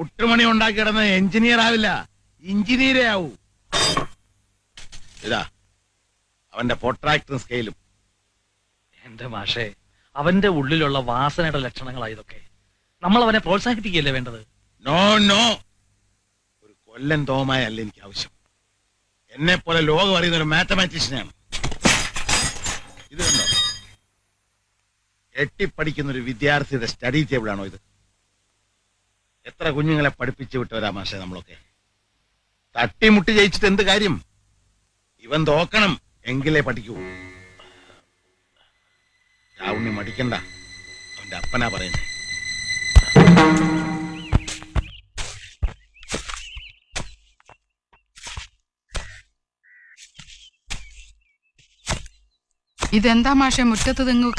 പുട്ടുമണി ഉണ്ടാക്കി കിടന്ന എഞ്ചിനീയർ ആവില്ല എഞ്ചിനീയറേ ആവൂ ഇതാ അവന്റെ പൊട്രാക്ടറും സ്കെയിലും എന്റെ മാഷേ അവന്റെ ഉള്ളിലുള്ള വാസനയുടെ ലക്ഷണങ്ങളാ ഇതൊക്കെ നമ്മൾ അവനെ പ്രോത്സാഹിപ്പിക്കുകയല്ലേ വേണ്ടത് നോ നോ ഒരു കൊല്ലൻ തോമായ അല്ല എനിക്ക് ആവശ്യം എന്നെ പോലെ ലോകം അറിയുന്ന ഒരു മാത്തമാറ്റീഷ്യനാണ് ഇത് കണ്ടോ എട്ടിപ്പടിക്കുന്ന ഒരു വിദ്യാർത്ഥിയുടെ സ്റ്റഡി ടേബിൾ ആണോ ഇത് എത്ര കുഞ്ഞുങ്ങളെ പഠിപ്പിച്ചു വിട്ടവരാ മാഷെ നമ്മളൊക്കെ തട്ടിമുട്ടി ജയിച്ചിട്ട് എന്ത് കാര്യം ഇവൻ തോക്കണം എങ്കിലേ പഠിക്കൂ രാവുണ്ണി മടിക്കണ്ട അവന്റെ അപ്പനാ പറയുന്നത് ഇതെന്താ മാഷെ മുറ്റത്ത് തെങ്ങ്